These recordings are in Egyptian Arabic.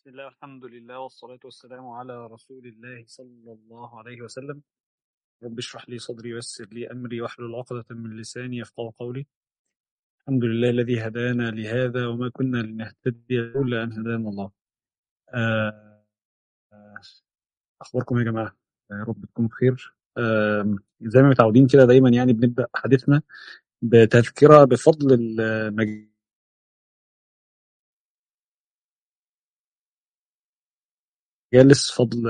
بسم الله والحمد لله والصلاة والسلام على رسول الله صلى الله عليه وسلم رب اشرح لي صدري ويسر لي أمري واحلل عقدة من لساني يفقهوا قولي الحمد لله الذي هدانا لهذا وما كنا لنهتدي لولا أن هدانا الله آه، آه، أخباركم يا جماعة يا رب تكونوا بخير آم، زي ما متعودين كده دايما يعني بنبدأ حديثنا بتذكرة بفضل المجالس فضل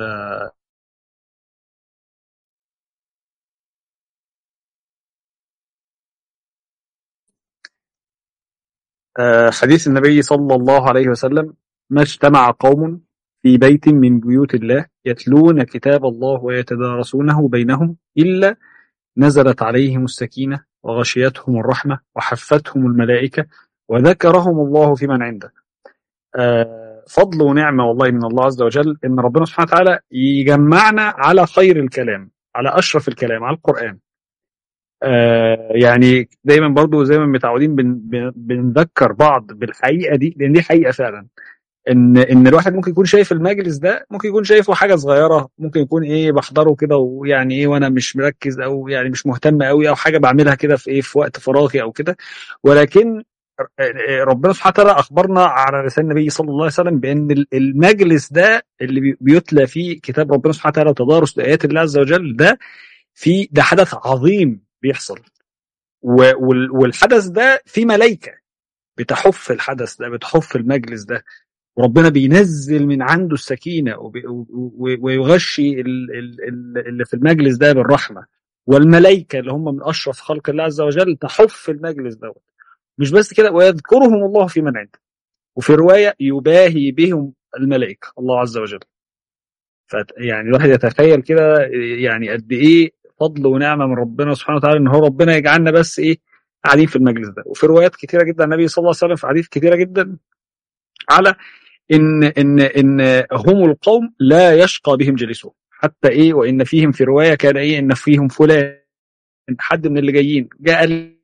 آه، حديث النبي صلى الله عليه وسلم ما اجتمع قوم في بيت من بيوت الله يتلون كتاب الله ويتدارسونه بينهم إلا نزلت عليهم السكينة وغشيتهم الرحمة وحفتهم الملائكة وذكرهم الله في من عنده آه، فضل ونعمة والله من الله عز وجل إن ربنا سبحانه وتعالى يجمعنا على خير الكلام على أشرف الكلام على القرآن آه، يعني دايما برضو زي ما متعودين بن بن بنذكر بعض بالحقيقة دي لأن دي حقيقة فعلا ان ان الواحد ممكن يكون شايف المجلس ده ممكن يكون شايفه حاجه صغيره ممكن يكون ايه بحضره كده ويعني ايه وانا مش مركز او يعني مش مهتم قوي او حاجه بعملها كده في ايه في وقت فراغي او كده ولكن ربنا سبحانه وتعالى اخبرنا على لسان النبي صلى الله عليه وسلم بان المجلس ده اللي بي- بيتلى فيه كتاب ربنا سبحانه وتعالى وتدارس لايات الله عز وجل ده في ده حدث عظيم بيحصل و- وال- والحدث ده في ملائكه بتحف الحدث ده بتحف المجلس ده وربنا بينزل من عنده السكينه وبي- و- و- ويغشي ال- ال- ال- اللي في المجلس ده بالرحمه والملائكه اللي هم من اشرف خلق الله عز وجل تحف المجلس دوت مش بس كده ويذكرهم الله في من عنده وفي روايه يباهي بهم الملائكه الله عز وجل فت يعني الواحد يتخيل كده يعني قد ايه فضل ونعمه من ربنا سبحانه وتعالى ان هو ربنا يجعلنا بس ايه قاعدين في المجلس ده وفي روايات كتيره جدا النبي صلى الله عليه وسلم في حديث كتيره جدا على ان ان ان هم القوم لا يشقى بهم جلسهم حتى ايه وان فيهم في روايه كان ايه ان فيهم فلان حد من اللي جايين جاء قال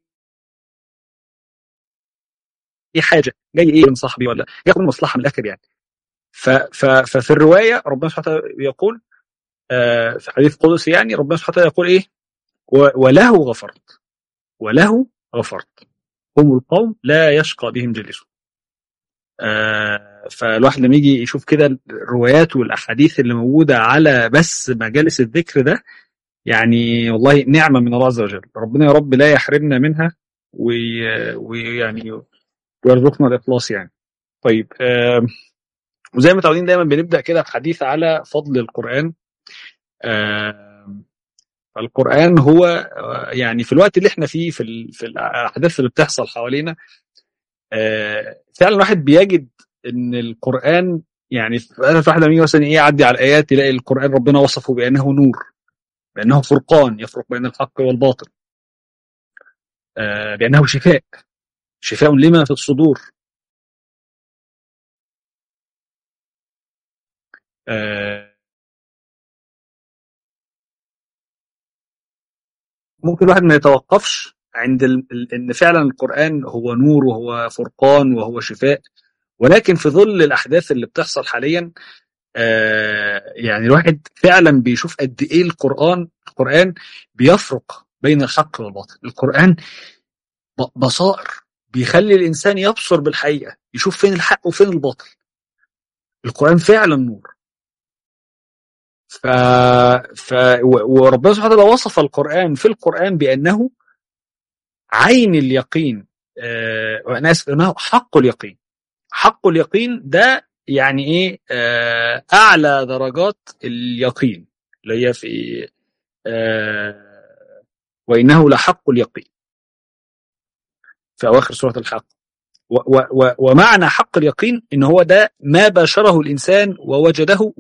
ايه حاجه جاي ايه من صاحبي ولا ياخد مصلحه من الاخر يعني ف ف ففي الروايه ربنا سبحانه وتعالى يقول آه في حديث قدسي يعني ربنا سبحانه وتعالى يقول ايه و- وله غفرت وله غفرت هم القوم لا يشقى بهم جلسهم آه، فالواحد لما يجي يشوف كده الروايات والاحاديث اللي موجوده على بس مجالس الذكر ده يعني والله نعمه من الله عز وجل ربنا يا رب لا يحرمنا منها وي- ويعني ويرزقنا الاخلاص يعني طيب آه، وزي ما متعودين دايما بنبدا كده الحديث على فضل القران آه، القران هو آه، يعني في الوقت اللي احنا فيه في ال- في الاحداث اللي بتحصل حوالينا آه، فعلا الواحد بيجد ان القران يعني في واحد لما يجي مثلا ايه يعدي على الايات يلاقي القران ربنا وصفه بانه نور بانه فرقان يفرق بين الحق والباطل آه، بانه شفاء شفاء لما في الصدور آه، ممكن الواحد ما يتوقفش عند ال- ال- ان فعلا القران هو نور وهو فرقان وهو شفاء ولكن في ظل الاحداث اللي بتحصل حاليا آه، يعني الواحد فعلا بيشوف قد ايه القران القران بيفرق بين الحق والباطل القران ب- بصائر بيخلي الانسان يبصر بالحقيقه يشوف فين الحق وفين الباطل القران فعلا نور ف... ف... و- وربنا سبحانه وتعالى وصف القران في القران بانه عين اليقين آه، وانا اسف انه حق اليقين حق اليقين ده يعني ايه آه، اعلى درجات اليقين اللي هي في آه، وانه لحق اليقين في اواخر سوره الحق و- و- و- ومعنى حق اليقين ان هو ده ما باشره الانسان ووجده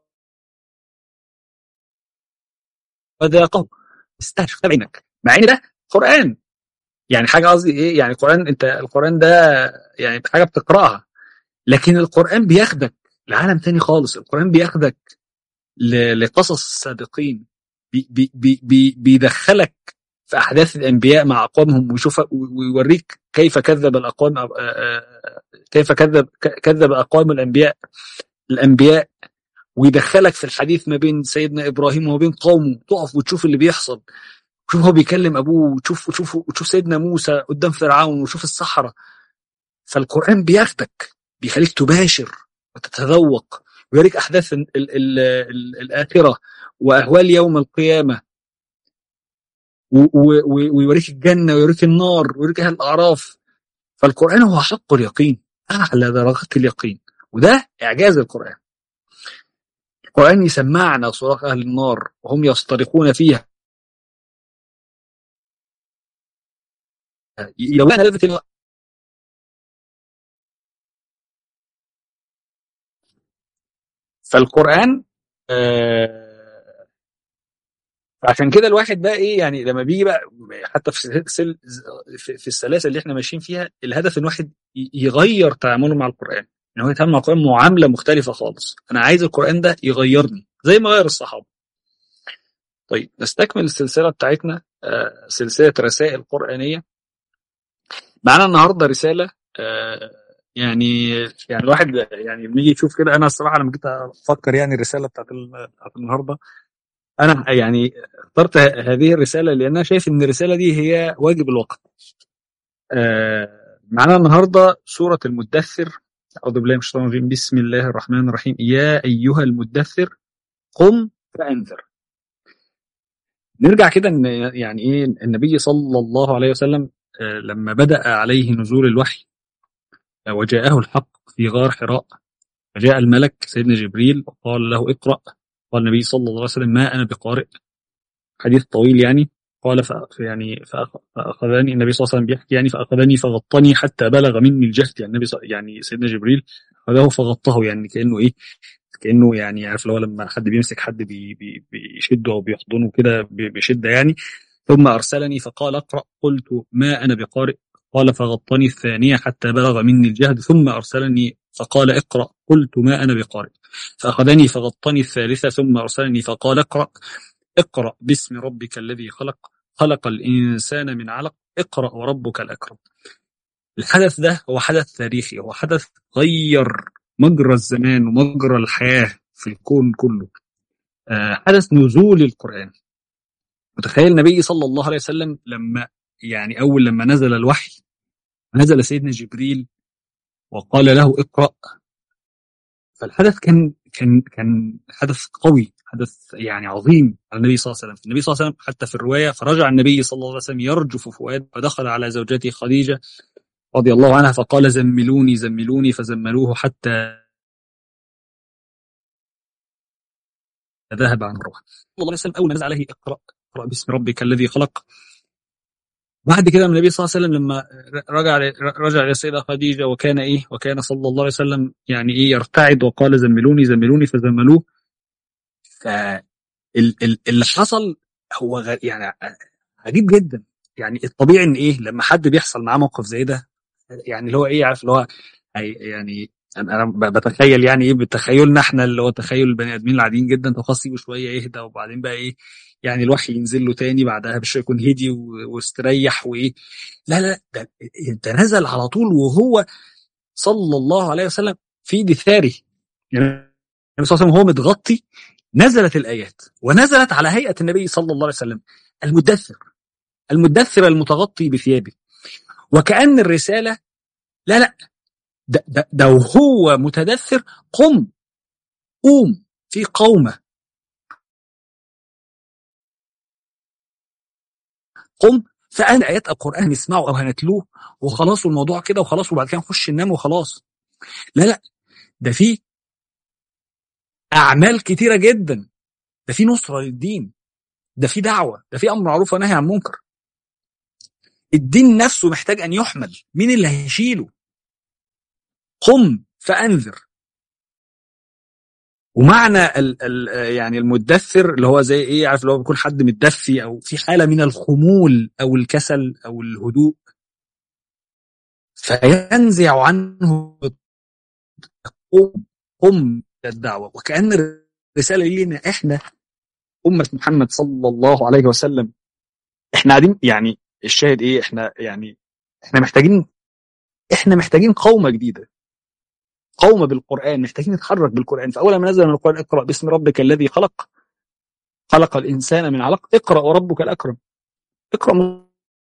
وذاقه استهدف بعينك مع ان ده قران يعني حاجه قصدي ايه يعني القران انت القران ده يعني حاجه بتقراها لكن القران بياخدك لعالم تاني خالص القران بياخدك ل- لقصص السابقين بي بي بي بي بيدخلك في احداث الانبياء مع اقوامهم ويشوف ويوريك كيف كذب الاقوام آه، آه، كيف كذب ك- كذب اقوام الانبياء الانبياء ويدخلك في الحديث ما بين سيدنا ابراهيم وما بين قومه تقف وتشوف اللي بيحصل تشوف هو بيكلم ابوه وتشوف وتشوف وتشوف سيدنا موسى قدام فرعون وتشوف الصحراء فالقران بياخدك بيخليك تباشر وتتذوق ويوريك احداث ال ال ال ال الاخره واهوال يوم القيامه و- و- و- ويوريك الجنه ويوريك النار ويوريك اهل الاعراف فالقران هو حق اليقين اعلى درجات اليقين وده اعجاز القران القران يسمعنا صراخ اهل النار وهم يصطرخون فيها يلوحنا لذة الوقت فالقرآن آه عشان كده الواحد بقى ايه يعني لما بيجي بقى حتى في سل في, في السلاسل اللي احنا ماشيين فيها الهدف ان الواحد ي- يغير تعامله مع القرآن ان هو يتعامل مع القرآن معاملة مختلفة خالص انا عايز القرآن ده يغيرني زي ما غير الصحابة طيب نستكمل السلسلة بتاعتنا آه سلسلة رسائل قرآنية معانا النهارده رسالة آه يعني يعني الواحد يعني لما يجي يشوف كده انا الصراحه لما جيت افكر يعني الرساله بتاعت ال- بتاعت النهارده انا يعني اخترت ه- هذه الرساله لان انا شايف ان الرساله دي هي واجب الوقت. آه معانا النهارده سوره المدثر اعوذ بالله من الشيطان الرجيم بسم الله الرحمن الرحيم يا ايها المدثر قم فانذر. نرجع كده ان يعني ايه النبي صلى الله عليه وسلم آه لما بدا عليه نزول الوحي آه، وجاءه الحق في غار حراء فجاء الملك سيدنا جبريل وقال له اقرأ قال النبي صلى الله عليه وسلم ما أنا بقارئ حديث طويل يعني قال فأ- يعني فأخ- فأخذني النبي صلى الله عليه وسلم بيحكي يعني فأخذني فغطني حتى بلغ مني الجهد يعني النبي ص- يعني سيدنا جبريل أخذه فغطه يعني كأنه إيه كأنه يعني عارف لو لما حد بيمسك حد بي بي بيشده أو بيحضنه كده ب- بشدة يعني ثم أرسلني فقال اقرأ قلت ما أنا بقارئ قال فغطني الثانية حتى بلغ مني الجهد ثم أرسلني فقال اقرأ قلت ما أنا بقارئ فأخذني فغطني الثالثة ثم أرسلني فقال اقرأ اقرأ باسم ربك الذي خلق خلق الإنسان من علق اقرأ وربك الأكرم الحدث ده هو حدث تاريخي هو حدث غير مجرى الزمان ومجرى الحياة في الكون كله آه، حدث نزول القرآن متخيل النبي صلى الله عليه وسلم لما يعني أول لما نزل الوحي نزل سيدنا جبريل وقال له اقرأ فالحدث كان كان كان حدث قوي حدث يعني عظيم على النبي صلى الله عليه وسلم النبي صلى الله عليه وسلم حتى في الرواية فرجع النبي صلى الله عليه وسلم يرجف فؤاد فدخل على زوجته خديجة رضي الله عنها فقال زملوني زملوني فزملوه حتى ذهب عن الروح صلى الله عليه وسلم أول ما نزل عليه اقرأ اقرأ باسم ربك الذي خلق بعد كده النبي صلى الله عليه وسلم لما رجع رجع الى السيده خديجه وكان ايه وكان صلى الله عليه وسلم يعني ايه يرتعد وقال زملوني زملوني فزملوه فاللي حصل هو غ- يعني عجيب جدا يعني الطبيعي ان ايه لما حد بيحصل معاه موقف زي ده يعني اللي هو ايه عارف اللي هو هي- يعني انا أنا ب- بتخيل يعني ايه بتخيلنا احنا اللي هو تخيل البني ادمين العاديين جدا تخص يجوا شويه يهدى وبعدين بقى ايه يعني الوحي ينزل له تاني بعدها بشويه يكون هدي و- واستريح وايه لا لا ده ده نزل على طول وهو صلى الله عليه وسلم في دثاره يعني النبي صلى الله عليه وسلم وهو متغطي نزلت الايات ونزلت على هيئه النبي صلى الله عليه وسلم المدثر المدثر المتغطي بثيابه وكأن الرسالة لا لا ده, ده, ده وهو متدثر قم قوم في قومة قم فأنا آيات القرآن نسمعه أو هنتلوه وخلاص والموضوع كده وخلاص وبعد كده نخش ننام وخلاص لا لا ده في أعمال كتيرة جدا ده في نصرة للدين ده في دعوة ده في أمر معروف ونهي عن منكر الدين نفسه محتاج أن يحمل مين اللي هيشيله قم فأنذر ومعنى ال ال يعني المدثر اللي هو زي ايه عارف اللي هو بيكون حد متدفي او في حاله من الخمول او الكسل او الهدوء فينزع عنه قم قم الدعوه وكان الرساله دي لنا احنا امه محمد صلى الله عليه وسلم احنا قاعدين يعني الشاهد ايه احنا يعني احنا محتاجين احنا محتاجين قومه جديده قوم بالقرآن محتاجين نتحرك بالقرآن فأول ما نزل من القرآن اقرأ باسم ربك الذي خلق خلق الإنسان من علق اقرأ وربك الأكرم اقرأ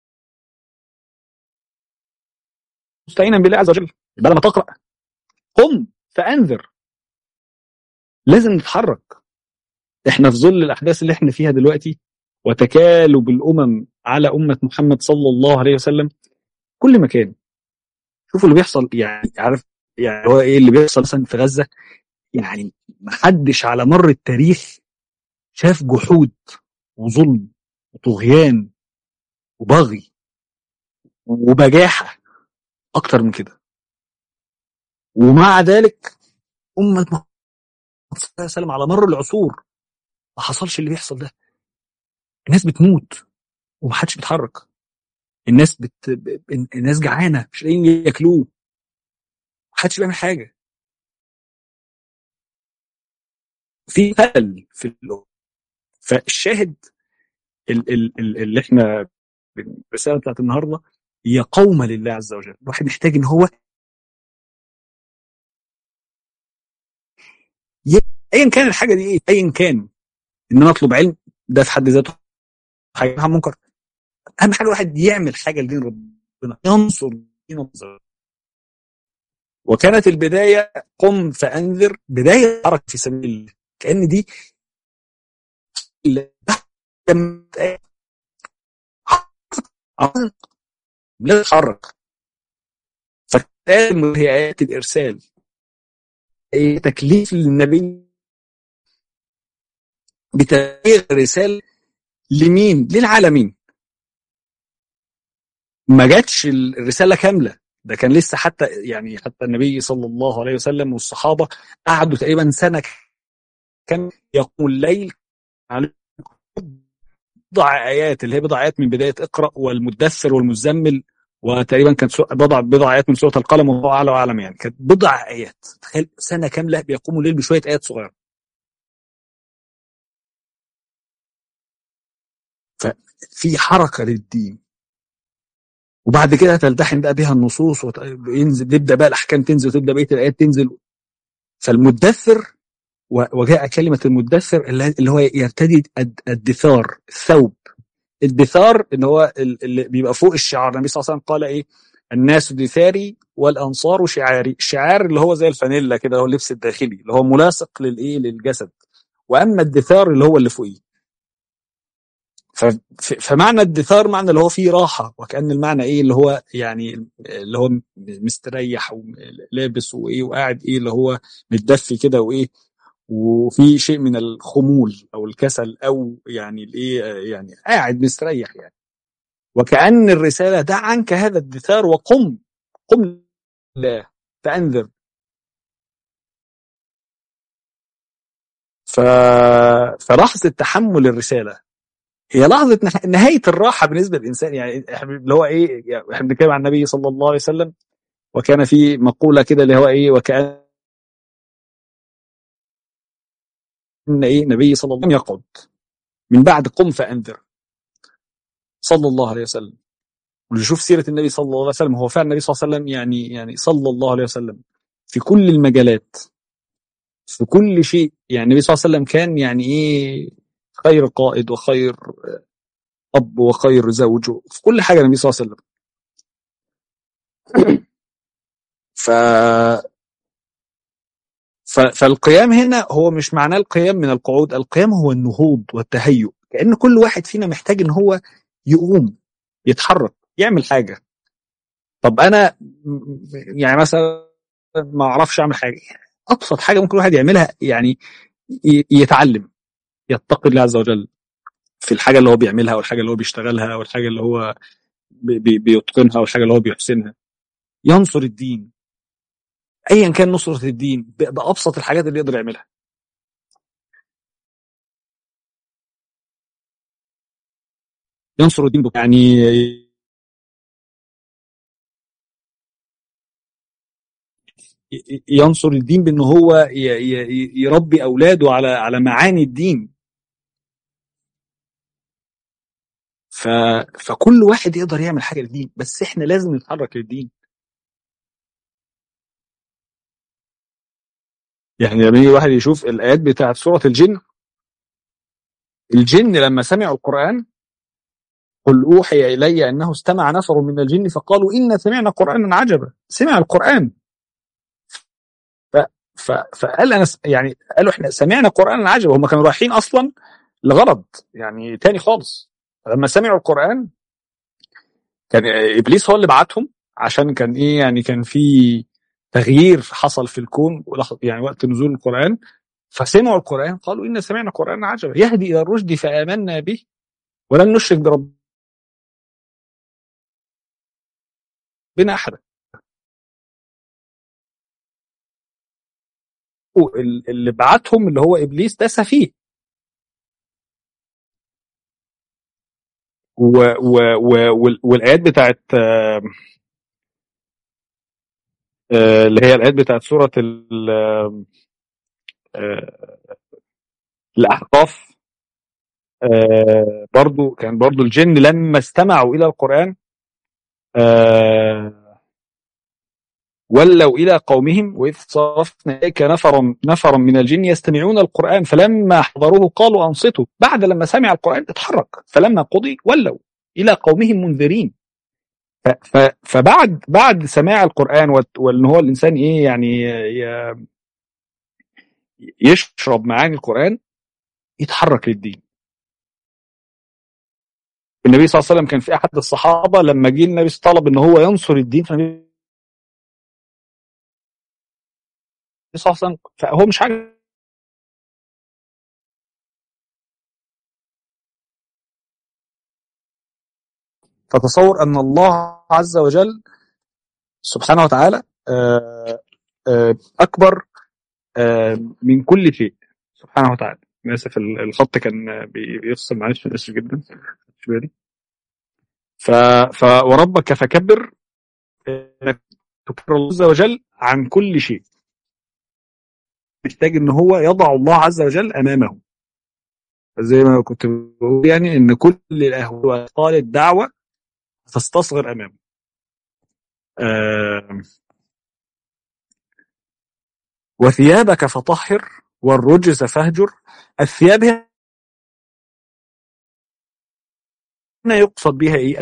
مستعينا بالله عز وجل بدل ما تقرأ قم فأنذر لازم نتحرك احنا في ظل الأحداث اللي احنا فيها دلوقتي وتكالب الأمم على أمة محمد صلى الله عليه وسلم كل مكان شوفوا اللي بيحصل يعني عارف يعني هو ايه اللي بيحصل مثلا في غزة يعني محدش على مر التاريخ شاف جحود وظلم وطغيان وبغي وبجاحة أكتر من كده ومع ذلك أمة محمد صلى الله عليه وسلم على مر العصور ما حصلش اللي بيحصل ده الناس بتموت ومحدش بيتحرك الناس بت... ب- الناس جعانة مش لاقيين ياكلوه محدش بيعمل حاجة في خلل في الأمة فالشاهد ال- ال- ال- اللي احنا الرسالة بتاعت النهاردة هي قومة لله عز وجل الواحد محتاج ان هو ي- ايا كان الحاجة دي ايه ايا كان ان انا اطلب علم ده في حد ذاته حاجة عن منكر اهم حاجة الواحد يعمل حاجة لدين ربنا ينصر دين الله وكانت البداية قم فأنذر بداية حركة في سبيل الله كأن دي لما لا تتحرك فكتاب هي آيات الإرسال أي تكليف للنبي بتبليغ رسالة لمين؟ للعالمين ما جاتش الرسالة كاملة ده كان لسه حتى يعني حتى النبي صلى الله عليه وسلم والصحابة قعدوا تقريبا سنة كان يقوم الليل على بضع آيات اللي هي بضع آيات من بداية اقرأ والمدثر والمزمل وتقريبا كانت سو- بضع بضع آيات من سورة القلم والله أعلى وأعلم يعني كانت بضع آيات تخيل سنة كاملة بيقوموا الليل بشوية آيات صغيرة ففي حركة للدين وبعد كده تلتحم بقى بها النصوص وينزل تبدا بقى الاحكام تنزل وتبدا بقيه الايات تنزل فالمدثر و- وجاء كلمه المدثر اللي اللي هو يرتدي الد- الدثار الثوب الدثار ان هو ال- اللي بيبقى فوق الشعار النبي صلى الله عليه وسلم قال ايه الناس دثاري والانصار شعاري الشعار اللي هو زي الفانيلا كده هو اللبس الداخلي اللي هو ملاصق للايه للجسد واما الدثار اللي هو اللي فوقيه ف- ف- فمعنى الدثار معنى اللي هو فيه راحة وكأن المعنى ايه اللي هو يعني اللي هو مستريح ولابس وايه وقاعد ايه اللي هو متدفي كده وايه وفي شيء من الخمول او الكسل او يعني الايه يعني قاعد مستريح يعني وكأن الرسالة دع عنك هذا الدثار وقم قم لا فأنذر ف... فلحظة تحمل الرسالة هي لحظة نه- نهاية الراحة بالنسبة للإنسان يعني إحنا اللي هو إيه يعني إحنا بنتكلم عن النبي صلى الله عليه وسلم وكان في مقولة كده اللي هو إيه وكأن إيه نبي صلى الله عليه وسلم يقعد من بعد قم فأنذر صلى الله عليه وسلم ونشوف سيرة النبي صلى الله عليه وسلم هو فعلا النبي صلى الله عليه وسلم يعني يعني صلى الله عليه وسلم في كل المجالات في كل شيء يعني النبي صلى الله عليه وسلم كان يعني إيه خير قائد وخير أب وخير زوج في كل حاجة النبي صلى الله عليه وسلم ف... ف... فالقيام هنا هو مش معناه القيام من القعود القيام هو النهوض والتهيؤ كأن كل واحد فينا محتاج ان هو يقوم يتحرك يعمل حاجة طب انا م- يعني مثلا ما اعرفش اعمل حاجة ابسط حاجة ممكن الواحد يعملها يعني ي- يتعلم يتقي الله عز وجل في الحاجة اللي هو بيعملها والحاجة اللي هو بيشتغلها والحاجة اللي هو بي- بي- بيتقنها والحاجة اللي هو بيحسنها ينصر الدين ايا كان نصرة الدين ب- بابسط الحاجات اللي يقدر يعملها ينصر الدين بك- يعني ي- ينصر الدين بان هو ي- ي- يربي اولاده على على معاني الدين ف فكل واحد يقدر يعمل حاجه للدين بس احنا لازم نتحرك للدين يعني لما يجي واحد يشوف الآيات بتاعت سورة الجن الجن لما سمعوا القرآن قل أوحي إلي أنه استمع نفر من الجن فقالوا إنا سمعنا قرآنا عجبا سمع القرآن ف... ف... فقال أنا س... يعني قالوا إحنا سمعنا قرآنا عجبا هم كانوا رايحين أصلا لغرض يعني تاني خالص لما سمعوا القرآن كان إبليس هو اللي بعتهم عشان كان إيه يعني كان في تغيير حصل في الكون يعني وقت نزول القرآن فسمعوا القرآن قالوا إنا سمعنا قرآنا عجبا يهدي إلى الرشد فآمنا به ولن نشرك برب بنا أحدا اللي بعتهم اللي هو إبليس ده سفيه و و و والآيات بتاعت آه آه اللي هي الآيات بتاعت سورة آه الأحقاف برضو كان برضو الجن لما استمعوا إلى القرآن ولوا إلى قومهم وإذ صرفنا إليك نفرا نفرا من الجن يستمعون القرآن فلما حضروه قالوا أنصتوا بعد لما سمع القرآن اتحرك فلما قضي ولوا إلى قومهم منذرين فبعد بعد سماع القرآن وان هو الإنسان إيه يعني يشرب معاني القرآن يتحرك للدين النبي صلى الله عليه وسلم كان في أحد الصحابة لما جه النبي طلب إن هو ينصر الدين فالنبي صلى الله عليه وسلم فهو مش حاجة فتصور أن الله عز وجل سبحانه وتعالى أكبر من كل شيء سبحانه وتعالى اسف الخط كان بيفصل معلش اسف جدا مش بالي ف... ف وربك فكبر انك تكبر الله عز وجل عن كل شيء محتاج ان هو يضع الله عز وجل امامه زي ما كنت بقول يعني ان كل الاهواء واثقال الدعوه تستصغر امامه آه وثيابك فطهر والرجز فاهجر الثياب هنا يقصد بها ايه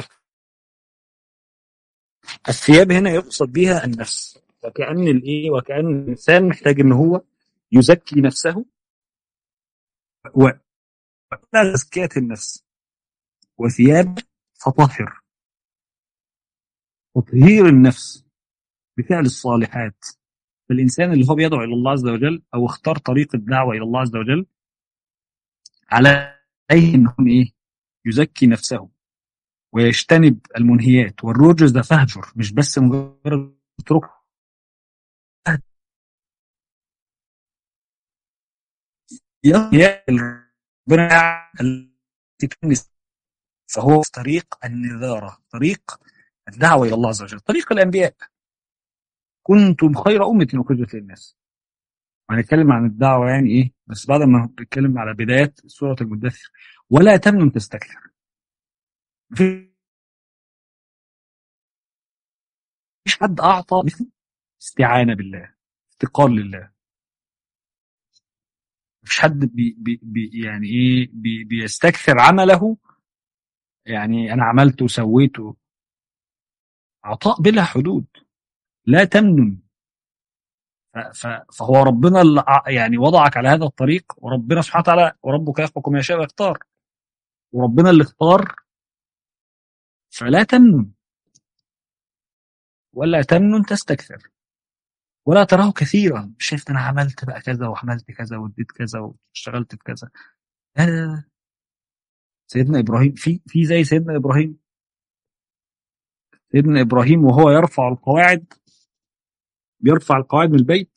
الثياب هنا يقصد بها النفس وكأن الايه وكأن الانسان محتاج ان هو يزكي نفسه و تزكية النفس وثياب فطهر تطهير النفس بفعل الصالحات فالإنسان اللي هو بيدعو إلى الله عز وجل أو اختار طريق الدعوة إلى الله عز وجل عليه أنه إيه يزكي نفسه ويجتنب المنهيات والرجز ده فهجر مش بس مجرد اتركه ربنا فهو في طريق النذارة طريق الدعوة إلى الله عز وجل طريق الأنبياء كنتم خير أمة أخرجت للناس هنتكلم عن الدعوة يعني إيه بس بعد ما نتكلم على بدايات سورة المدثر ولا تمنن تستكثر مفيش حد أعطى مثل استعانة بالله افتقار لله مفيش حد بي بي بي يعني ايه بي بيستكثر عمله يعني انا عملت وسويته عطاء بلا حدود لا تمنن فهو ربنا اللي يعني وضعك على هذا الطريق وربنا سبحانه وتعالى وربك يخلق ما يشاء ويختار وربنا اللي اختار فلا تمنن ولا تمنن تستكثر ولا تراه كثيرا مش شايف انا عملت بقى كذا وعملت كذا واديت كذا واشتغلت في كذا لا لا لا سيدنا ابراهيم في في زي سيدنا ابراهيم سيدنا ابراهيم وهو يرفع القواعد بيرفع القواعد من البيت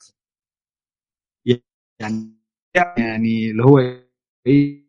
يعني يعني اللي هو ايه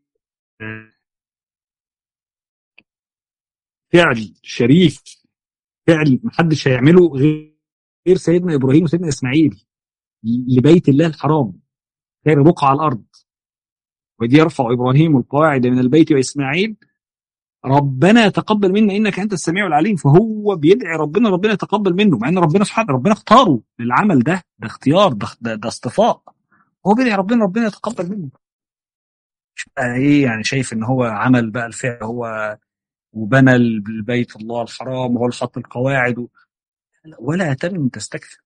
فعل شريف فعل محدش هيعمله غير غير سيدنا ابراهيم وسيدنا اسماعيل لبيت الله الحرام غير بقعه على الارض ودي يرفع ابراهيم القواعد من البيت واسماعيل ربنا يتقبل منا انك انت السميع العليم فهو بيدعي ربنا ربنا يتقبل منه مع ان ربنا سبحانه ربنا اختاره للعمل ده ده اختيار ده, ده, ده اصطفاء هو بيدعي ربنا ربنا يتقبل منه مش بقى ايه يعني شايف ان هو عمل بقى الفعل هو وبنى البيت الله الحرام وهو اللي حط القواعد و... ولا تمن تستكثر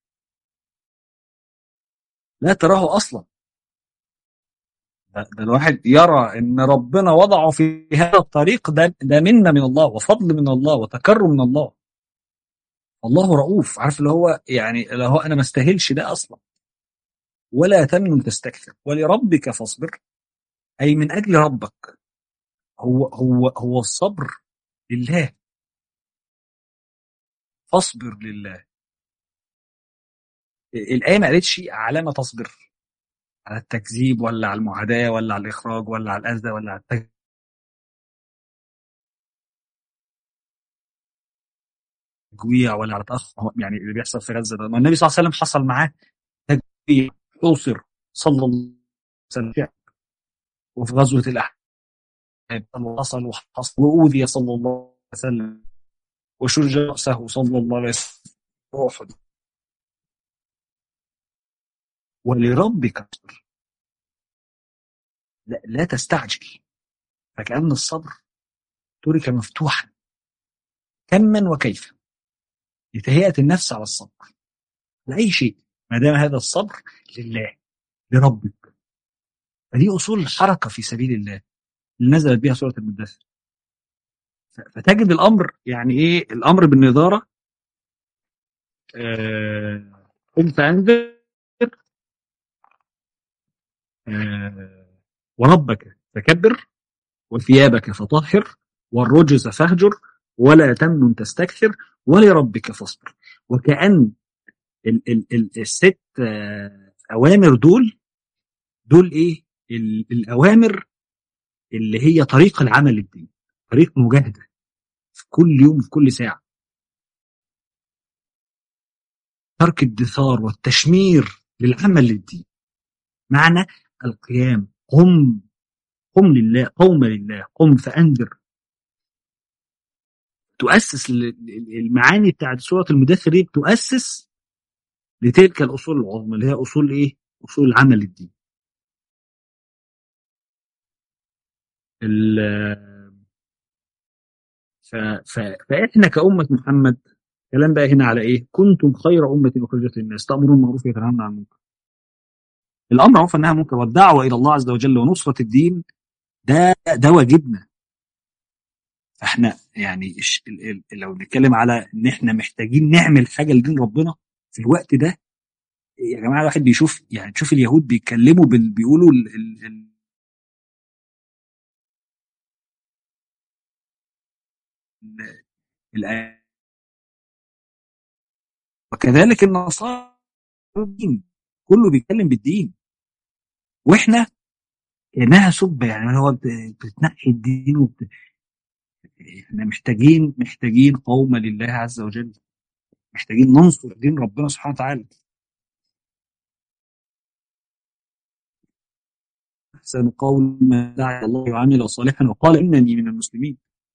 لا تراه اصلا ده, ده الواحد يرى ان ربنا وضعه في هذا الطريق ده ده منه من الله وفضل من الله وتكرم من الله الله رؤوف عارف اللي هو يعني اللي هو انا ما استاهلش ده اصلا ولا تمنن تستكثر ولربك فاصبر اي من اجل ربك هو هو هو الصبر لله فاصبر لله الايه ما قالتش على ما تصبر على التكذيب ولا على المعاداه ولا على الاخراج ولا على الاذى ولا على التج... تجويع ولا على تاخر يعني اللي بيحصل في غزه ده ما النبي صلى الله عليه وسلم حصل معاه تجويع حوصر صلى الله عليه وسلم وفي غزوه الاحزاب حصل وحصل واوذي صلى الله عليه وسلم وشج راسه صلى الله عليه وسلم احد ولربك اصبر لا, لا تستعجل فكأن الصبر ترك مفتوحا كما وكيف لتهيئة النفس على الصبر لأي شيء ما دام هذا الصبر لله لربك فدي أصول الحركة في سبيل الله اللي نزلت بها سورة المدثر فتجد الأمر يعني إيه الأمر بالنظارة آه قم فأنذر آه وربك فكبر وثيابك فطهر والرجز فاهجر ولا تمنن تستكثر ولربك فاصبر وكأن ال ال ال الست أوامر دول دول إيه؟ الأوامر اللي هي طريق العمل الدين طريق مجاهدة في كل يوم في كل ساعة ترك الدثار والتشمير للعمل للدين معنى القيام قم قم لله قوم لله قم فأنذر تؤسس المعاني بتاعت سورة المدثر دي تؤسس لتلك الأصول العظمى اللي هي أصول إيه؟ أصول العمل الدين. ف... ف... فإحنا كأمة محمد كلام بقى هنا على إيه؟ كنتم خير أمة أخرجت للناس تأمرون بالمعروف وتنهون عن المنكر. الأمر معروف أنها منكر والدعوة إلى الله عز وجل ونصرة الدين ده ده واجبنا احنا يعني لو نتكلم على ان احنا محتاجين نعمل حاجه لدين ربنا في الوقت ده يا جماعه الواحد بيشوف يعني تشوف اليهود بيتكلموا بال بيقولوا ال ال ال ال وكذلك النصارى الدين كله بيتكلم بالدين واحنا كانها سبه يعني هو بتنقي الدين وبت... احنا محتاجين محتاجين قومة لله عز وجل محتاجين ننصر دين ربنا سبحانه وتعالى أحسن قول ما دعا الله وعمل صالحا وقال إنني من المسلمين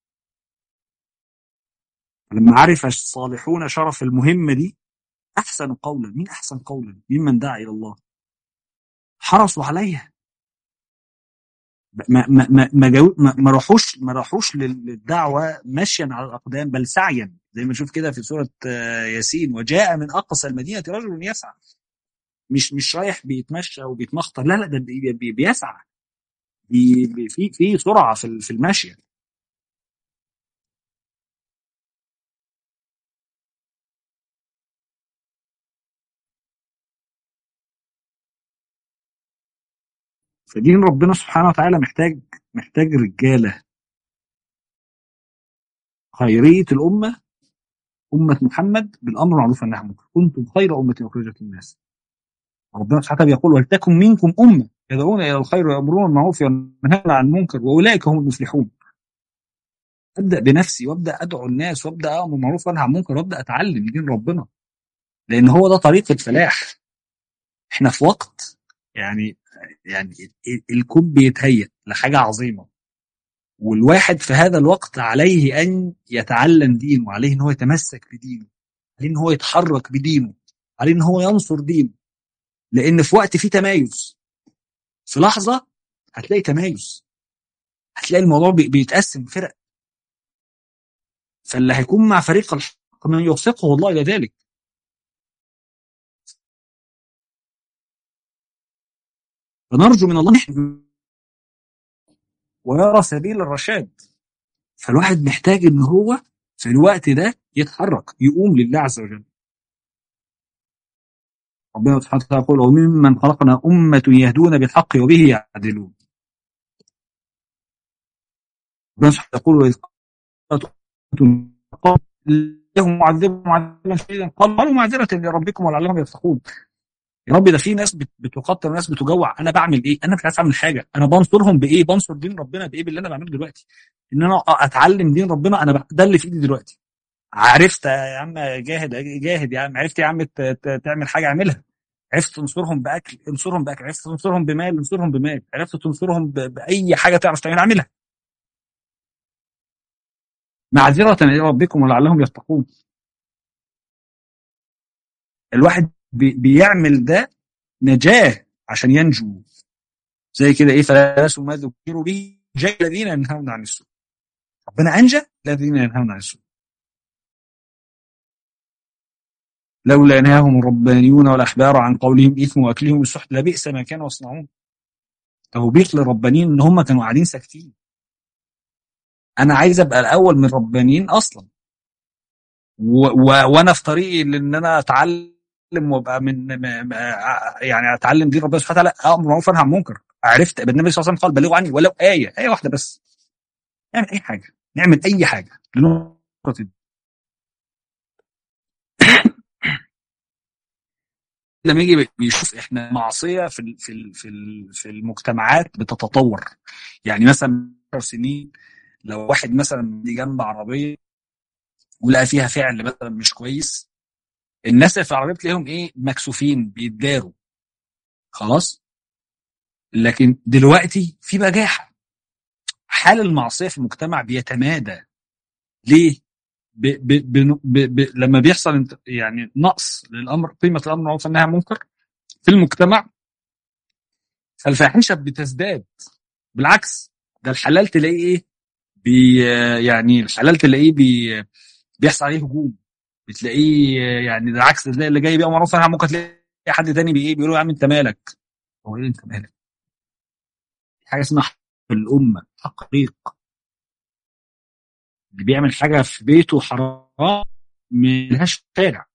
لما عرف الصالحون شرف المهمة دي أحسن قولا مين أحسن قولا ممن دعا إلى الله حرصوا عليها ما ما ما ما, جو ما, ما راحوش ما راحوش للدعوه مشيا على الاقدام بل سعيا زي ما نشوف كده في سوره ياسين وجاء من اقصى المدينه رجل يسعى مش مش رايح بيتمشى وبيتمخطر لا لا ده بي بي بيسعى بي بي في في سرعه في في المشي فدين ربنا سبحانه وتعالى محتاج محتاج رجاله خيريه الامه امه محمد بالامر معروف والنهي عن المنكر كنتم خير امه اخرجت للناس ربنا سبحانه وتعالى يقول ولتكن منكم امه يدعون الى الخير ويامرون بالمعروف وينهون عن المنكر واولئك هم المفلحون ابدا بنفسي وابدا ادعو الناس وابدا امر بالمعروف وانهى عن المنكر وابدا اتعلم دين ربنا لان هو ده طريق الفلاح احنا في وقت يعني يعني الكون بيتهيأ لحاجة عظيمة والواحد في هذا الوقت عليه أن يتعلم دينه عليه أن هو يتمسك بدينه عليه أن هو يتحرك بدينه عليه أن هو ينصر دينه لأن في وقت فيه تمايز في لحظه هتلاقي تمايز هتلاقي الموضوع بي- بيتقسم فرق فاللي هيكون مع فريق الحق من يوفقه الله الى ذلك فنرجو من الله نحن ويرى سبيل الرشاد فالواحد محتاج ان هو في الوقت ده يتحرك يقوم لله عز وجل ربنا سبحانه وتعالى يقول وممن خلقنا أمة يهدون بالحق وبه يعدلون ربنا سبحانه وتعالى يقول وإذ قالت لهم معذب معذبا شديدا قالوا معذرة لربكم ولعلهم يتقون يا رب ده في ناس بت- بتقتل وناس بتجوع انا بعمل ايه؟ انا مش عارف اعمل حاجه انا بنصرهم بايه؟ بنصر دين ربنا بايه باللي انا بعمله دلوقتي؟ ان انا اتعلم دين ربنا انا ب- ده اللي في ايدي دلوقتي عرفت يا عم جاهد جاهد يا عم عرفت يا عم ت- ت- تعمل حاجه اعملها عرفت تنصرهم باكل انصرهم باكل عرفت تنصرهم بمال انصرهم بمال عرفت تنصرهم ب... باي حاجه تعرف تعملها اعملها معذره الى ربكم ولعلهم يتقون الواحد بي... بيعمل ده نجاه عشان ينجو زي كده ايه فلا ينسوا ما ذكروا به جاء الذين ينهون عن السوء ربنا انجى الذين ينهون عن السوء لولا ينهاهم الربانيون والاحبار عن قولهم اثم واكلهم السحت لبئس ما كانوا يصنعون توبيخ للربانيين ان هم كانوا قاعدين ساكتين انا عايز ابقى الاول من الربانيين اصلا و... و... وانا في طريقي لان انا اتعلم وابقى من م... م... يعني اتعلم دين ربنا سبحانه وتعالى امر معروف وانهى عن منكر عرفت النبي صلى الله عليه وسلم قال بلغوا عني ولو ايه ايه واحده بس نعمل اي حاجه نعمل اي حاجه لنصره الدين. لما يجي بيشوف احنا معصيه في ال- في ال- في ال- في المجتمعات بتتطور يعني مثلا 10 سنين لو واحد مثلا دي جنب عربيه ولقى فيها فعل مثلا مش كويس الناس اللي في العربيه تلاقيهم ايه مكسوفين بيتداروا خلاص لكن دلوقتي في بجاحه حال المعصيه في المجتمع بيتمادى ليه؟ ب ب ب ب ب لما بيحصل انت- يعني نقص للامر قيمه الامر معروف انها منكر في المجتمع فالفاحشه بتزداد بالعكس ده الحلال تلاقيه ايه؟ بي يعني الحلال تلاقيه بي بيحصل عليه هجوم بتلاقيه يعني ده العكس تلاقي اللي جاي بيبقى معروف عنها ممكن تلاقي حد تاني بي ايه بيقول له يا عم انت مالك هو ايه انت مالك؟ في حاجه اسمها حق الامه حق ريق اللي بيعمل حاجه في بيته حرام ملهاش شارع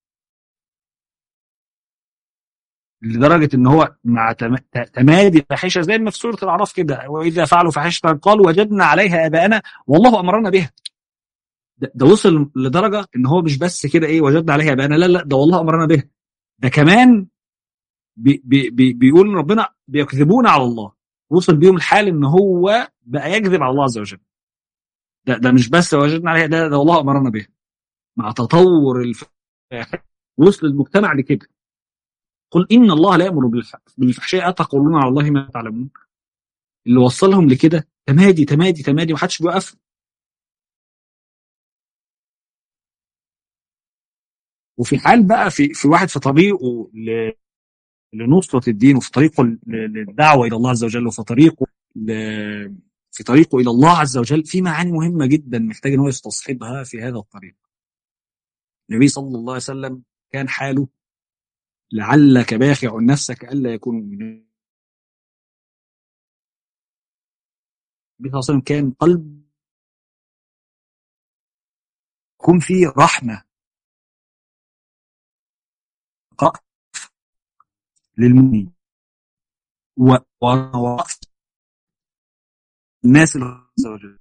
لدرجه ان هو مع تم- ت- تمادي الفاحشه زي ما في سوره الاعراف كده واذا فعلوا فاحشه قالوا وجدنا عليها اباءنا والله امرنا بها ده, ده وصل لدرجه ان هو مش بس كده ايه وجدنا عليها اباءنا لا لا ده والله امرنا بها ده كمان بي بي بي بيقول إن ربنا بيكذبون على الله وصل بيهم الحال ان هو بقى يكذب على الله عز وجل ده ده مش بس وجدنا عليها ده, ده والله امرنا بها مع تطور الفاحشه وصل المجتمع لكده قل ان الله لا يامر بالف- بالفحشاء اتقولون على الله ما تعلمون اللي وصلهم لكده تمادي تمادي تمادي ومحدش بيوقف وفي حال بقى في في واحد في طريقه ل- لنصرة الدين وفي طريقه ل- للدعوة إلى الله عز وجل وفي طريقه ل- في طريقه إلى الله عز وجل في معاني مهمة جدا محتاج إن هو يستصحبها في هذا الطريق. النبي صلى الله عليه وسلم كان حاله لعلك باخع نفسك ألا يكونوا مؤمنين. النبي صلى الله عليه وسلم كان قلب يكون فيه رحمة قرأ للمؤمنين و- ورأف الناس اللي عز وجل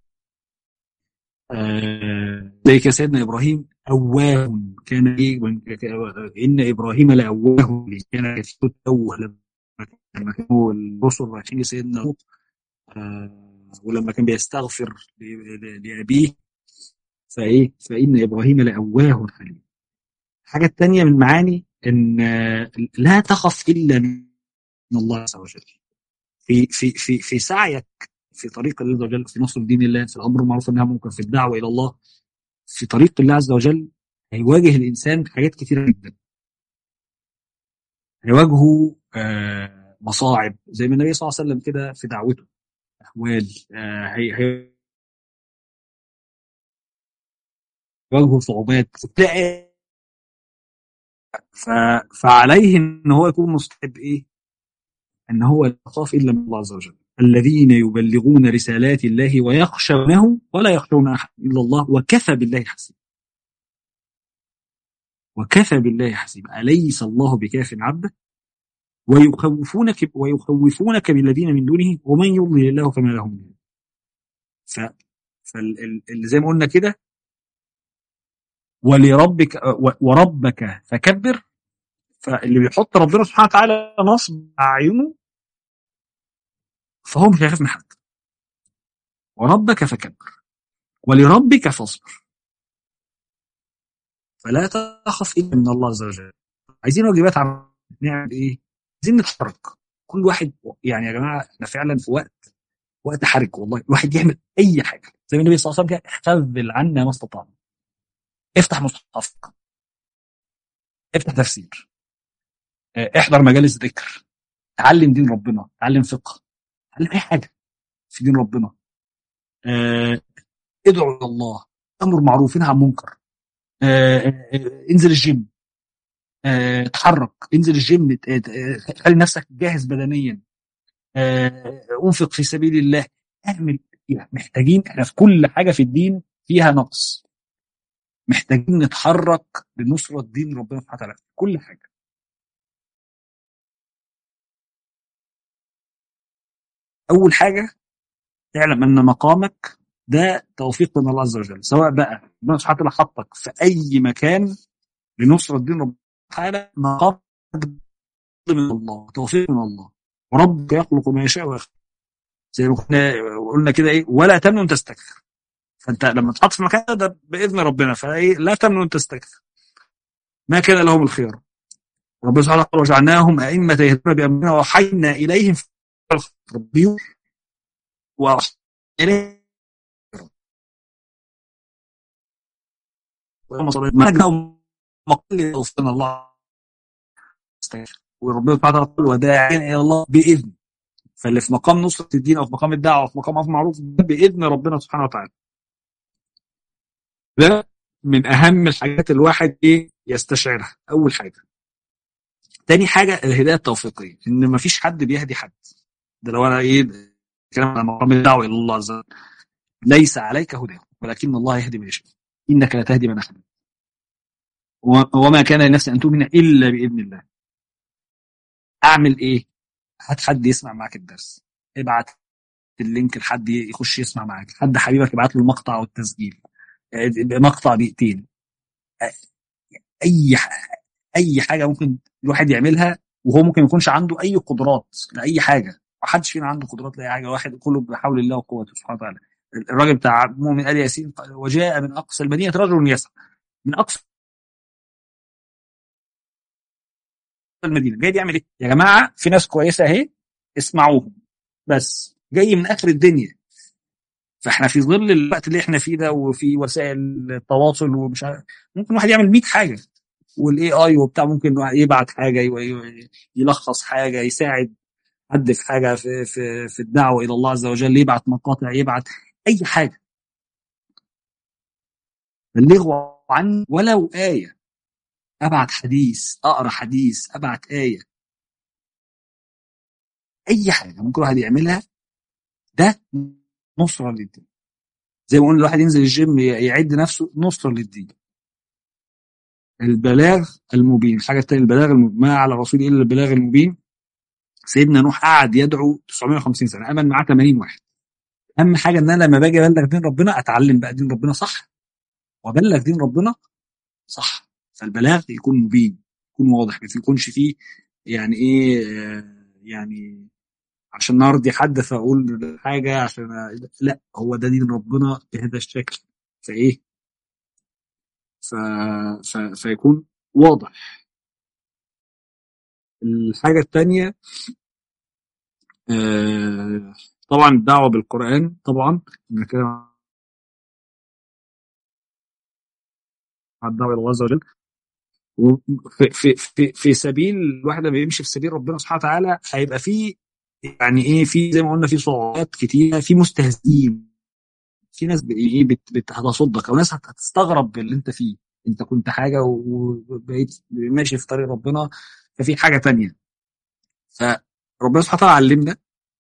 آه، زي كده سيدنا ابراهيم اواه كان ايه ان ابراهيم لاواه كان كثير التوه لما كانوا الرسل رايحين لسيدنا لوط آه، ولما كان بيستغفر ل- ل- لابيه فايه فان ابراهيم لاواه حليم الحاجه الثانيه من المعاني ان آه، لا تخف الا من الله عز وجل في في في في سعيك في طريق الله عز وجل في نصر دين الله في الامر بالمعروف والنهي عن المنكر في الدعوه الى الله في طريق الله عز وجل هيواجه الانسان حاجات كتيره جدا هيواجهه آه، مصاعب زي ما النبي صلى الله عليه وسلم كده في دعوته احوال آه، هي هي يواجهوا صعوبات تلاقي ف... فعليه ان هو يكون مستحب ايه؟ ان هو لا يخاف الا من الله عز وجل الذين يبلغون رسالات الله ويخشونه ولا يخشون احد الا الله وكفى بالله حسيبا وكفى بالله حسيبا اليس الله بكاف عبده ويخوفونك ويخوفونك بالذين من دونه ومن يضلل الله فما له من هاد. ف فاللي زي ما قلنا كده ولربك و- وربك فكبر فاللي بيحط ربنا سبحانه وتعالى نصب اعينه فهو مش هيخاف من حد وربك فكبر ولربك فاصبر فلا تخف الا من الله عز وجل عايزين واجبات عن نعمل ايه؟ عايزين نتحرك كل واحد يعني يا جماعه احنا فعلا في وقت وقت حرج والله الواحد يعمل اي حاجه زي ما النبي صلى الله عليه وسلم كده خذل عنا ما استطعنا افتح مصحفك افتح تفسير اه، احضر مجالس ذكر تعلم دين ربنا تعلم فقه تعلم اي حاجه في دين ربنا اه، ادعو الى الله امر معروف انهى عن منكر اه، اه، انزل الجيم اه، اتحرك انزل الجيم ات- ات- خلي نفسك جاهز بدنيا اه، انفق في سبيل الله اعمل يعني محتاجين احنا في كل حاجه في الدين فيها نقص محتاجين نتحرك لنصرة دين ربنا سبحانه وتعالى في كل حاجة أول حاجة اعلم أن مقامك ده توفيق من الله عز وجل سواء بقى ربنا سبحانه وتعالى حطك في أي مكان لنصرة دين ربنا سبحانه وتعالى مقامك من الله توفيق من الله وربك يخلق ما يشاء ويختار زي ما كنا قلنا كده ايه ولا تمنن تستكثر فانت لما تحط في مكان ده, ده باذن ربنا فايه لا تمنن تستكثر ما كان لهم الخيار ربنا سبحانه وتعالى وجعلناهم ائمه يهدون بامرنا وحينا اليهم في ربهم واوحينا اليهم ويوم صليت ما جاءهم مقل يوفقنا الله استغفر. وربنا سبحانه وتعالى قال وداعين الى الله باذن فاللي في مقام نصرة الدين او في مقام الدعوه او في مقام امر معروف ده باذن ربنا سبحانه وتعالى ده من اهم الحاجات الواحد ايه يستشعرها اول حاجه تاني حاجه الهدايه التوفيقيه ان مفيش حد بيهدي حد ده لو انا ايه كلام عن مقام الدعوه الى الله عز وجل ليس عليك هداهم ولكن الله يهدي من يشاء انك لا تهدي من احببت و- وما كان لنفس ان تؤمن الا باذن الله اعمل ايه هات حد يسمع معاك الدرس ابعت اللينك لحد يخش يسمع معاك حد حبيبك يبعت له المقطع او التسجيل آه، مقطع دقيقتين آه، اي ح- اي حاجه ممكن الواحد يعملها وهو ممكن ما يكونش عنده اي قدرات لاي حاجه ما حدش فينا عنده قدرات لاي حاجه واحد كله بحول الله وقوته سبحانه وتعالى الراجل بتاع مؤمن ال ياسين قال، وجاء من اقصى المدينه رجل يسعى من اقصى المدينه جاي يعمل ايه يا جماعه في ناس كويسه اهي اسمعوهم بس جاي من اخر الدنيا فاحنا في ظل الوقت اللي احنا فيه ده وفي وسائل التواصل ومش عارف ممكن واحد يعمل 100 حاجه والاي اي وبتاع ممكن واحد يبعت حاجه ي- يلخص حاجه يساعد حد في حاجه في في في الدعوه الى الله عز وجل يبعت مقاطع يبعت اي حاجه بلغوا عني ولو ايه ابعت حديث اقرا حديث ابعت ايه اي حاجه ممكن واحد يعملها ده نصره للدين زي ما قلنا الواحد ينزل الجيم ي- يعد نفسه نصره للدين البلاغ المبين الحاجه الثانيه البلاغ المبين ما على الرسول الا البلاغ المبين سيدنا نوح قعد يدعو 950 سنه امن معاه 80 واحد اهم حاجه ان انا لما باجي ابلغ دين ربنا اتعلم بقى دين ربنا صح وابلغ دين ربنا صح فالبلاغ يكون مبين يكون واضح ما يكونش فيه يعني ايه آه، يعني عشان نرضي حد فاقول حاجه عشان أ- لا هو ده دين ربنا بهذا الشكل فايه ف... ف... فيكون واضح الحاجه الثانيه آه، طبعا الدعوه بالقران طبعا بنتكلم عن الدعوه الى الله عز وجل في في في, في سبيل الواحد لما بيمشي في سبيل ربنا سبحانه وتعالى هيبقى في يعني ايه في زي ما قلنا في صعوبات كتيره في مستهزئين في ناس ايه بت بت هتصدك او ناس هتستغرب باللي انت فيه انت كنت حاجه وبقيت ماشي في طريق ربنا ففي حاجه تانية فربنا سبحانه وتعالى علمنا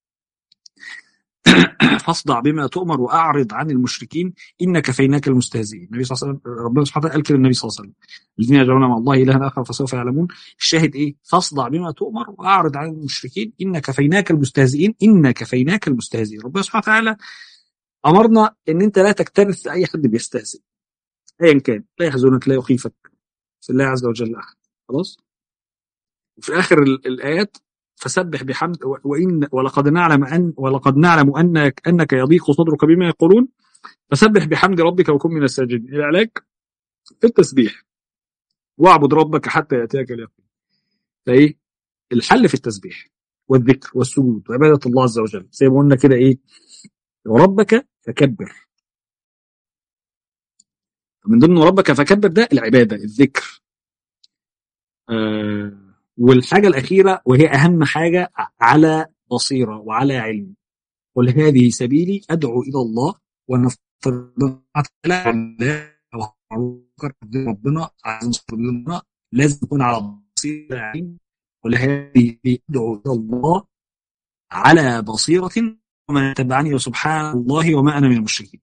فاصدع بما تؤمر واعرض عن المشركين ان كفيناك المستهزئين النبي صلى الله عليه وسلم ربنا سبحانه وتعالى قال كده النبي صلى الله عليه وسلم الذين يدعون مع الله الها اخر فسوف يعلمون الشاهد ايه فاصدع بما تؤمر واعرض عن المشركين ان كفيناك المستهزئين ان كفيناك المستهزئين ربنا سبحانه وتعالى امرنا ان انت لا تكترث اي حد بيستهزئ ايا كان لا يحزنك لا يخيفك في الله عز وجل احد خلاص وفي اخر الايات فسبح بحمد وان ولقد نعلم ان ولقد نعلم انك انك يضيق صدرك بما يقولون فسبح بحمد ربك وكن من الساجدين العلاج في التسبيح واعبد ربك حتى ياتيك اليقين فايه الحل في التسبيح والذكر والسجود وعباده الله عز وجل زي ما قلنا كده ايه وربك فكبر من ضمن ربك فكبر ده العباده الذكر آه والحاجه الاخيره وهي اهم حاجه على بصيره وعلى علم قل هذه سبيلي ادعو الى الله ونفترض ربنا عز ربنا لازم يكون على بصيره علم قل هذه ادعو الى الله على بصيره ومن تبعني وسبحان الله وما انا من المشركين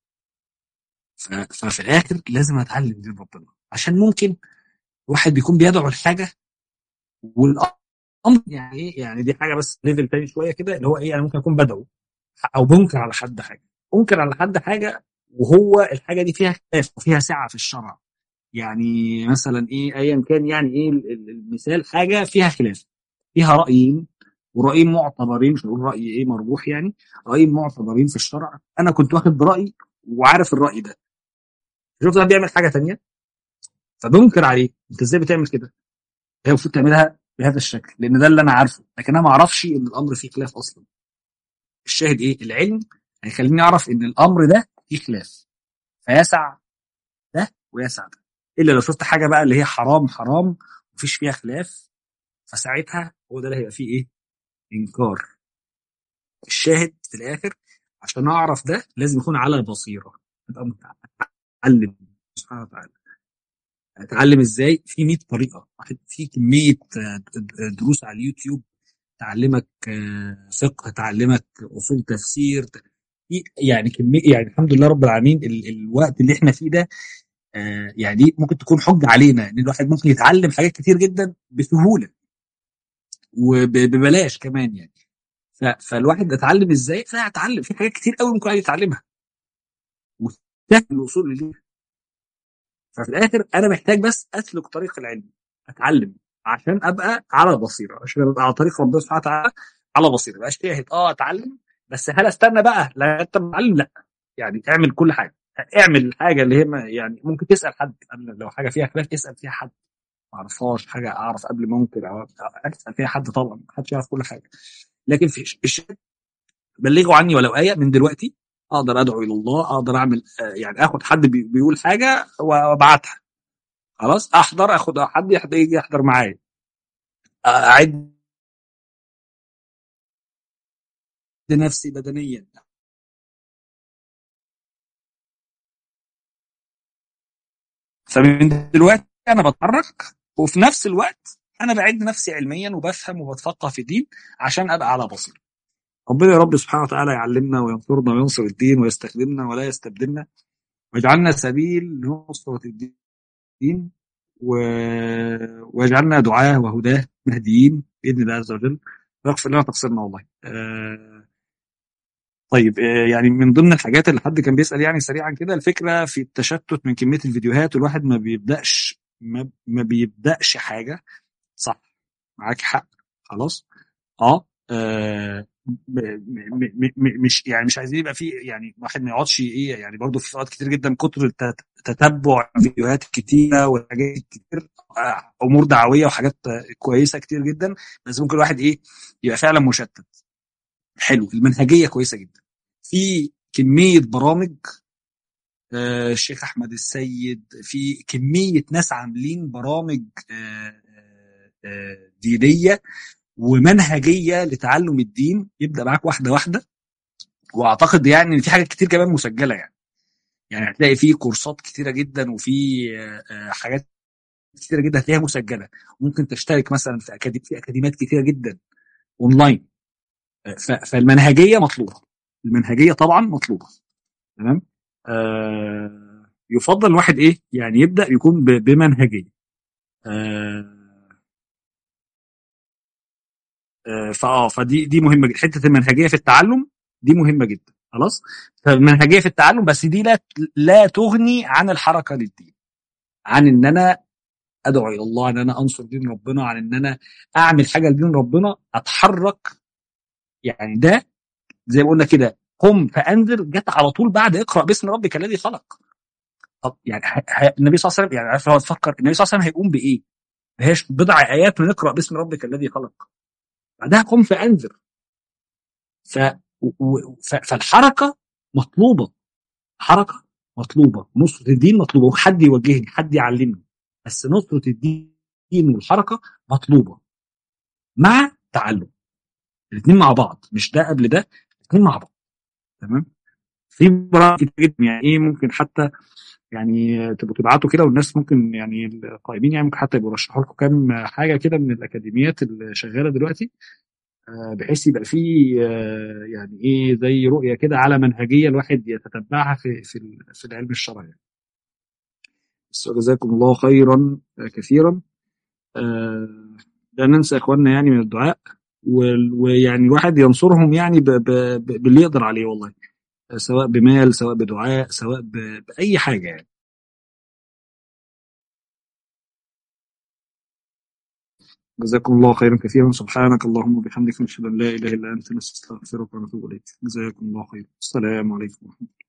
ففي الاخر لازم اتعلم دين ربنا عشان ممكن واحد بيكون بيدعو لحاجه والامر يعني ايه يعني دي حاجه بس ليفل تاني شويه كده اللي هو ايه انا ممكن اكون بدعو او بنكر على حد حاجه انكر على حد حاجه وهو الحاجه دي فيها خلاف وفيها سعه في الشرع يعني مثلا ايه ايا كان يعني ايه المثال حاجه فيها خلاف فيها رايين ورأيين معتبرين مش نقول رأي ايه مرجوح يعني رأيين معتبرين في الشرع انا كنت واخد برأي وعارف الرأي ده شفت ده بيعمل حاجه تانية فبنكر عليه انت ازاي بتعمل كده هي المفروض تعملها بهذا الشكل لان ده اللي انا عارفه لكن انا ما اعرفش ان الامر فيه خلاف اصلا الشاهد ايه العلم هيخليني اعرف ان الامر ده فيه خلاف فيسع ده ويسع ده الا لو شفت حاجه بقى اللي هي حرام حرام مفيش فيها خلاف فساعتها هو ده اللي هيبقى فيه ايه انكار الشاهد في الاخر عشان اعرف ده لازم يكون على بصيره ابقى متعلم سبحانه وتعالى اتعلم ازاي في 100 طريقه في كميه دروس على اليوتيوب تعلمك فقه تعلمك اصول تفسير يعني كميه يعني الحمد لله رب العالمين ال الوقت اللي احنا فيه ده يعني ممكن تكون حجه علينا ان الواحد ممكن يتعلم حاجات كتير جدا بسهوله وببلاش كمان يعني فالواحد اتعلم ازاي فهتعلم في حاجات كتير قوي ممكن يتعلمها وسهل الوصول ليها ففي الاخر انا محتاج بس اسلك طريق العلم اتعلم عشان ابقى على بصيره عشان ابقى على طريق ربنا سبحانه وتعالى على بصيره ما جاهد اه اتعلم بس هل استنى بقى لا انت اتعلم لا يعني اعمل كل حاجه اعمل الحاجه اللي هي يعني ممكن تسال حد لو حاجه فيها خلاف اسال فيها حد ما اعرفهاش حاجه اعرف قبل ما انكر او اسال فيها حد طبعا ما حدش يعرف كل حاجه لكن في الشيء بلغوا عني ولو ايه من دلوقتي اقدر ادعو الى الله اقدر اعمل يعني اخد حد بيقول حاجه وابعتها خلاص احضر اخد حد يجي يحضر معايا اعد نفسي بدنيا فمن دلوقتي انا بتحرك وفي نفس الوقت انا بعد نفسي علميا وبفهم وبتفقه في الدين عشان ابقى على بصيره ربنا يا رب سبحانه وتعالى يعلمنا وينصرنا وينصر الدين ويستخدمنا ولا يستبدلنا ويجعلنا سبيل لنصرة الدين و... ويجعلنا دعاة وهداة مهديين بإذن الله عز وجل ويغفر لنا تقصيرنا والله آه... طيب آه يعني من ضمن الحاجات اللي حد كان بيسأل يعني سريعا كده الفكرة في التشتت من كمية الفيديوهات والواحد ما بيبدأش ما, ما بيبدأش حاجة صح معاك حق خلاص اه, آه مش يعني مش عايزين يبقى في يعني واحد ما يقعدش ايه يعني برضه في اوقات كتير جدا كتر تتبع فيديوهات كتيره وحاجات كتير امور دعويه وحاجات كويسه كتير جدا بس ممكن الواحد ايه يبقى فعلا مشتت حلو المنهجيه كويسه جدا في كميه برامج آه، الشيخ احمد السيد في كميه ناس عاملين برامج آه، آه، آه، دينيه ومنهجيه لتعلم الدين يبدا معاك واحده واحده واعتقد يعني ان في حاجات كتير كمان مسجله يعني يعني هتلاقي في كورسات كتيره جدا وفي آه، آه، حاجات كتيره جدا هتلاقيها مسجله ممكن تشترك مثلا في أكاديم في اكاديميات كتيره جدا اونلاين آه، ف- فالمنهجيه مطلوبه المنهجيه طبعا مطلوبه تمام آه يفضل الواحد ايه يعني يبدا يكون ب- بمنهجيه آه آه فاه فدي دي مهمه جدا حته المنهجيه في التعلم دي مهمه جدا خلاص فالمنهجيه في التعلم بس دي لا لا تغني عن الحركه للدين عن ان انا ادعو الى الله ان انا انصر دين ربنا عن ان انا اعمل حاجه لدين ربنا اتحرك يعني ده زي ما قلنا كده قم فانذر جت على طول بعد اقرا باسم ربك الذي خلق طب يعني ه- ه- النبي صلى الله عليه وسلم يعني عارف لو تفكر النبي صلى الله عليه وسلم هيقوم بايه؟ ما هيش بضع ايات من اقرا باسم ربك الذي خلق بعدها قم فانذر ف... و... و- ف... فالحركه مطلوبه حركه مطلوبه نصره الدين مطلوبه وحد يوجهني حد يعلمني بس نصره الدين والحركه مطلوبه مع تعلم الاثنين مع بعض مش ده قبل ده الاثنين مع بعض تمام في برامج كتير جدا يعني ايه ممكن حتى يعني تبقوا تبعتوا كده والناس ممكن يعني القائمين يعني ممكن حتى يبقوا يرشحوا لكم كام حاجه كده من الاكاديميات اللي شغاله دلوقتي آه، بحيث يبقى في آه، يعني ايه زي رؤيه كده على منهجيه الواحد يتتبعها في في ال- في العلم الشرعي يعني. بس جزاكم الله خيرا آه، كثيرا آه، لا ننسى يا اخواننا يعني من الدعاء وال- ويعني الواحد ينصرهم يعني ب- ب- ب- باللي يقدر عليه والله آه، سواء بمال سواء بدعاء سواء ب- باي حاجه يعني جزاكم الله خيرا كثيرا سبحانك اللهم وبحمدك نشهد ان لا اله الا انت نستغفرك ونتوب اليك جزاكم الله خيرا السلام عليكم ورحمه الله